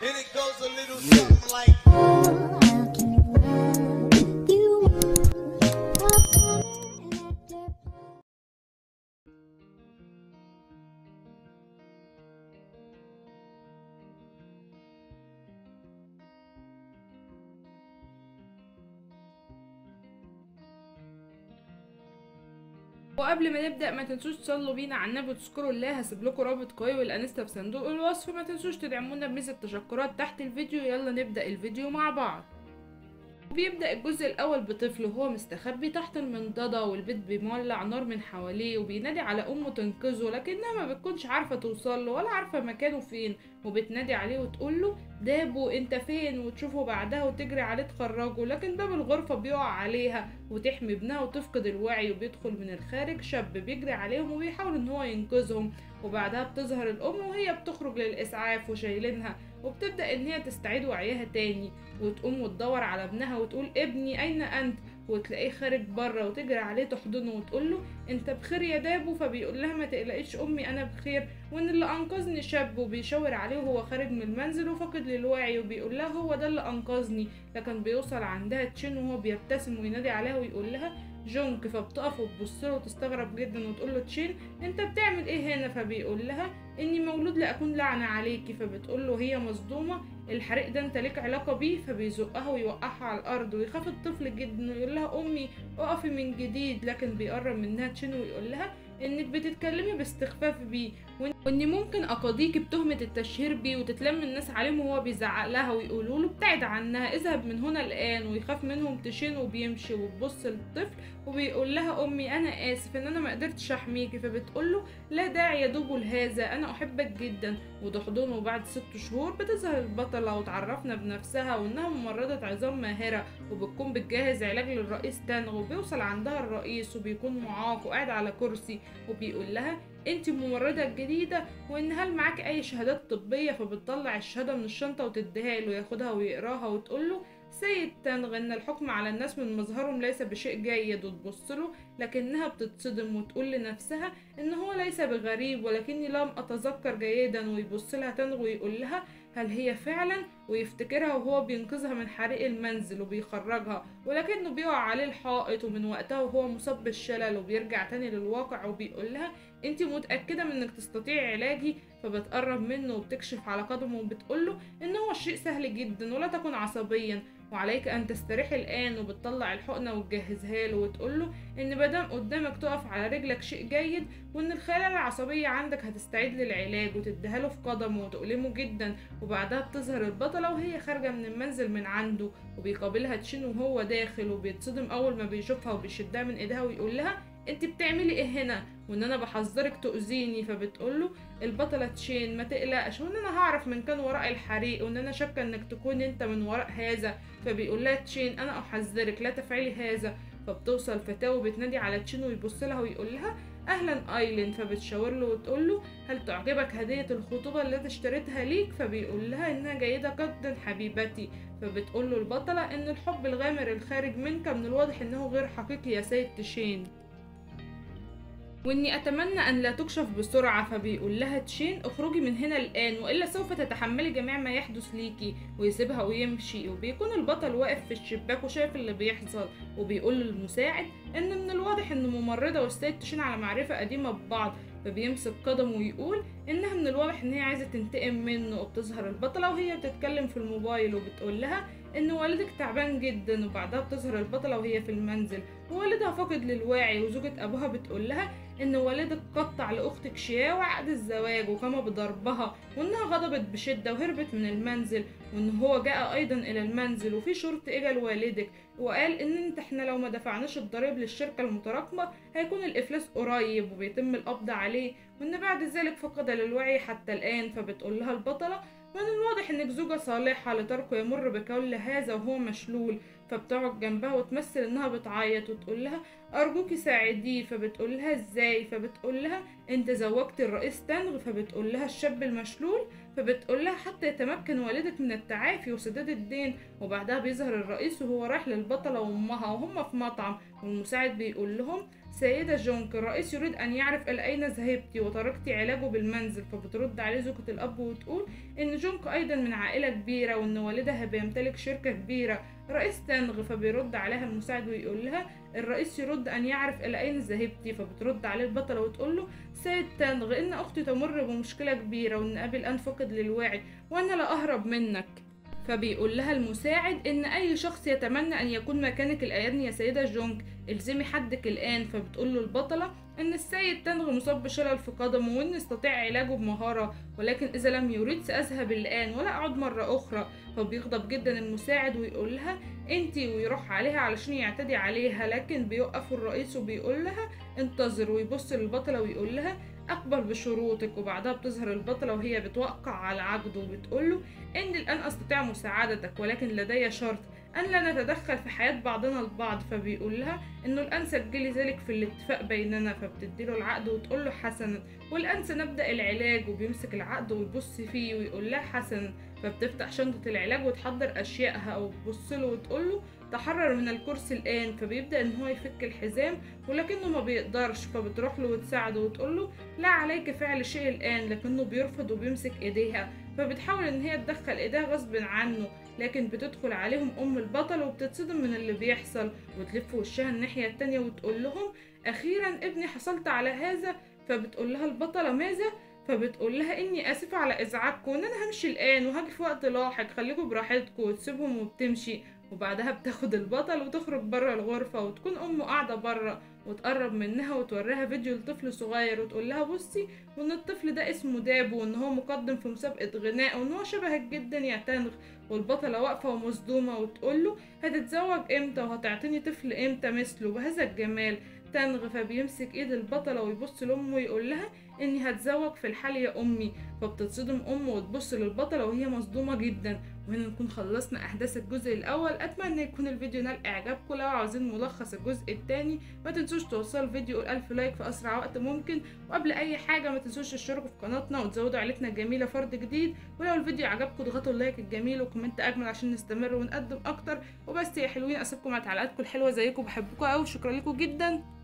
And it goes a little something like. وقبل ما نبدا ما تنسوش تصلوا بينا على النبي وتذكروا الله هسيب لكم رابط قوي والانستا في صندوق الوصف ما تنسوش تدعمونا بميزه تشكرات تحت الفيديو يلا نبدا الفيديو مع بعض وبيبدأ الجزء الأول بطفل وهو مستخبي تحت المنضدة والبيت بيولع نار من حواليه وبينادي على أمه تنقذه لكنها ما بتكونش عارفة توصله ولا عارفة مكانه فين وبتنادي عليه وتقوله دابو انت فين وتشوفه بعدها وتجري عليه تخرجه لكن باب الغرفة بيقع عليها وتحمي ابنها وتفقد الوعي وبيدخل من الخارج شاب بيجري عليهم وبيحاول ان هو ينقذهم وبعدها بتظهر الأم وهي بتخرج للإسعاف وشايلينها وبتبدأ إن هي تستعيد وعيها تاني وتقوم وتدور على ابنها وتقول ابني أين أنت وتلاقيه خارج بره وتجري عليه تحضنه وتقول له انت بخير يا دابو فبيقول لها ما تقلقيش امي انا بخير وان اللي انقذني شاب وبيشاور عليه وهو خارج من المنزل وفاقد للوعي وبيقول لها هو ده اللي انقذني لكن بيوصل عندها تشين وهو بيبتسم وينادي عليها ويقول لها جونك فبتقف وتبص له وتستغرب جدا وتقول له تشين انت بتعمل ايه هنا فبيقول لها اني مولود لاكون لعنه عليكي فبتقول له هي مصدومه الحريق ده انت ليك علاقه بيه فبيزقها ويوقعها على الارض ويخاف الطفل جدا ويقول لها امي اقفي من جديد لكن بيقرب منها تشين ويقول لها انك بتتكلمي باستخفاف بيه وإن- واني ممكن اقاضيكي بتهمه التشهير بيه وتتلم الناس عليهم وهو بيزعق لها ويقولوا له ابتعد عنها اذهب من هنا الان ويخاف منهم تشين وبيمشي وتبص للطفل وبيقول لها امي انا اسف ان انا ما قدرتش احميكي فبتقول له لا داعي يدوب لهذا انا احبك جدا وتحضنه بعد ست شهور بتظهر البطله وتعرفنا بنفسها وانها ممرضه عظام ماهره وبتكون بتجهز علاج للرئيس تانغ وبيوصل عندها الرئيس وبيكون معاق وقاعد على كرسي وبيقول لها انت الممرضة الجديدة وان هل معاك اي شهادات طبية فبتطلع الشهادة من الشنطة وتديها له ياخدها ويقراها وتقول له سيد تنغ ان الحكم على الناس من مظهرهم ليس بشيء جيد وتبص له لكنها بتتصدم وتقول لنفسها ان هو ليس بغريب ولكني لم اتذكر جيدا ويبص لها تنغ ويقول لها هل هي فعلا ويفتكرها وهو بينقذها من حريق المنزل وبيخرجها ولكنه بيقع عليه الحائط ومن وقتها وهو مصاب بالشلل وبيرجع تاني للواقع وبيقول لها انت متأكدة من انك تستطيعي علاجي فبتقرب منه وبتكشف على قدمه وبتقوله ان هو شيء سهل جدا ولا تكن عصبيا وعليك ان تستريحي الان وبتطلع الحقنة وتجهزها له وتقوله ان مادام قدامك تقف على رجلك شيء جيد وان الخلايا العصبية عندك هتستعيد للعلاج وتديها له في قدمه وتؤلمه جدا وبعدها بتظهر البطلة وهي خارجة من المنزل من عنده وبيقابلها تشين وهو داخل وبيتصدم اول ما بيشوفها وبيشدها من ايديها ويقول لها انت بتعملي ايه هنا وان انا بحذرك تؤذيني فبتقوله البطلة تشين ما تقلقش وان انا هعرف من كان وراء الحريق وان انا شاكة انك تكون انت من وراء هذا فبيقول لها تشين انا احذرك لا تفعلي هذا فبتوصل فتاة وبتنادي على تشين ويبص لها ويقول لها اهلا ايلين فبتشاور له وتقول له هل تعجبك هدية الخطوبة التي اشتريتها ليك فبيقول لها انها جيدة جدا حبيبتي فبتقول له البطلة ان الحب الغامر الخارج منك من الواضح انه غير حقيقي يا سيد تشين واني اتمنى ان لا تكشف بسرعه فبيقول لها تشين اخرجي من هنا الان والا سوف تتحملي جميع ما يحدث ليكي ويسيبها ويمشي وبيكون البطل واقف في الشباك وشايف اللي بيحصل وبيقول للمساعد ان من الواضح ان ممرضه والسيد تشين على معرفه قديمه ببعض فبيمسك قدمه ويقول انها من الواضح ان هي عايزه تنتقم منه وبتظهر البطله وهي بتتكلم في الموبايل وبتقول لها ان والدك تعبان جدا وبعدها بتظهر البطله وهي في المنزل ووالدها فاقد للوعي وزوجة ابوها بتقول لها ان والدك قطع لاختك شياه وعقد الزواج وقام بضربها وانها غضبت بشده وهربت من المنزل وان هو جاء ايضا الى المنزل وفي شرط اجى لوالدك وقال ان انت احنا لو ما دفعناش الضرائب للشركه المتراكمه هيكون الافلاس قريب وبيتم القبض عليه وان بعد ذلك فقد للوعي حتى الان فبتقول لها البطله من الواضح انك زوجة صالحة لتركه يمر بكل هذا وهو مشلول فبتقعد جنبها وتمثل انها بتعيط وتقول لها ارجوكي ساعديه فبتقول لها ازاي فبتقول لها انت زوجت الرئيس تنغ فبتقول لها الشاب المشلول فبتقول لها حتى يتمكن والدك من التعافي وسداد الدين وبعدها بيظهر الرئيس وهو رايح للبطلة وامها وهم في مطعم والمساعد بيقول لهم سيدة جونك الرئيس يريد أن يعرف إلى أين ذهبت وتركت علاجه بالمنزل فبترد عليه زوجة الأب وتقول إن جونك أيضا من عائلة كبيرة وإن والدها بيمتلك شركة كبيرة رئيس تنغ فبيرد عليها المساعد ويقول لها الرئيس يرد أن يعرف إلى أين ذهبت فبترد عليه البطلة وتقول له سيد تنغ إن أختي تمر بمشكلة كبيرة وإن أبي الآن فقد للوعي وأنا لا أهرب منك فبيقول لها المساعد ان اي شخص يتمنى ان يكون مكانك الان يا سيدة جونج الزمي حدك الان فبتقول له البطلة ان السيد تنغ مصاب بشلل في قدمه وان استطيع علاجه بمهارة ولكن اذا لم يريد ساذهب الان ولا اعود مرة اخرى فبيغضب جدا المساعد ويقول لها انتي ويروح عليها علشان يعتدي عليها لكن بيوقف الرئيس وبيقول لها انتظر ويبص للبطلة ويقول لها أقبل بشروطك وبعدها بتظهر البطلة وهي بتوقع على عقده وبتقوله إني الآن أستطيع مساعدتك ولكن لدي شرط أن لا نتدخل في حياة بعضنا البعض فبيقول لها إنه الآن سجلي ذلك في الاتفاق بيننا فبتديله العقد وتقول له حسنا والآن سنبدأ العلاج وبيمسك العقد ويبص فيه ويقول لها حسنا فبتفتح شنطة العلاج وتحضر أشيائها وتبص له وتقول له تحرر من الكرسي الآن فبيبدأ إن هو يفك الحزام ولكنه ما بيقدرش فبتروح له وتساعده وتقول له لا عليك فعل شيء الآن لكنه بيرفض وبيمسك إيديها فبتحاول إن هي تدخل إيديها غصب عنه لكن بتدخل عليهم أم البطل وبتتصدم من اللي بيحصل وتلف وشها الناحية التانية وتقول لهم أخيرا ابني حصلت على هذا فبتقول لها البطلة ماذا فبتقول لها اني اسفه على ازعاجكم وان انا همشي الان وهاجي في وقت لاحق خليكم براحتكم وتسيبهم وبتمشي وبعدها بتاخد البطل وتخرج بره الغرفة وتكون أمه قاعدة بره وتقرب منها وتوريها فيديو لطفل صغير وتقول لها بصي وان الطفل ده اسمه دابو وان هو مقدم في مسابقة غناء وان هو شبهك جدا يا تنغ والبطلة واقفة ومصدومة وتقول له هتتزوج امتى وهتعطيني طفل امتى مثله بهذا الجمال تنغ فبيمسك ايد البطلة ويبص لأمه ويقول لها اني هتزوج في الحال يا امي فبتتصدم امه وتبص للبطلة وهي مصدومة جدا وهنا نكون خلصنا احداث الجزء الاول اتمنى يكون الفيديو نال اعجابكم لو عاوزين ملخص الجزء الثاني ما تنسوش توصلوا الفيديو الالف لايك في اسرع وقت ممكن وقبل اي حاجه ما تنسوش تشتركوا في قناتنا وتزودوا عيلتنا الجميله فرد جديد ولو الفيديو عجبكم اضغطوا اللايك الجميل وكومنت اجمل عشان نستمر ونقدم اكتر وبس يا حلوين اسيبكم مع تعليقاتكم الحلوه زيكم بحبكم قوي شكرا لكم جدا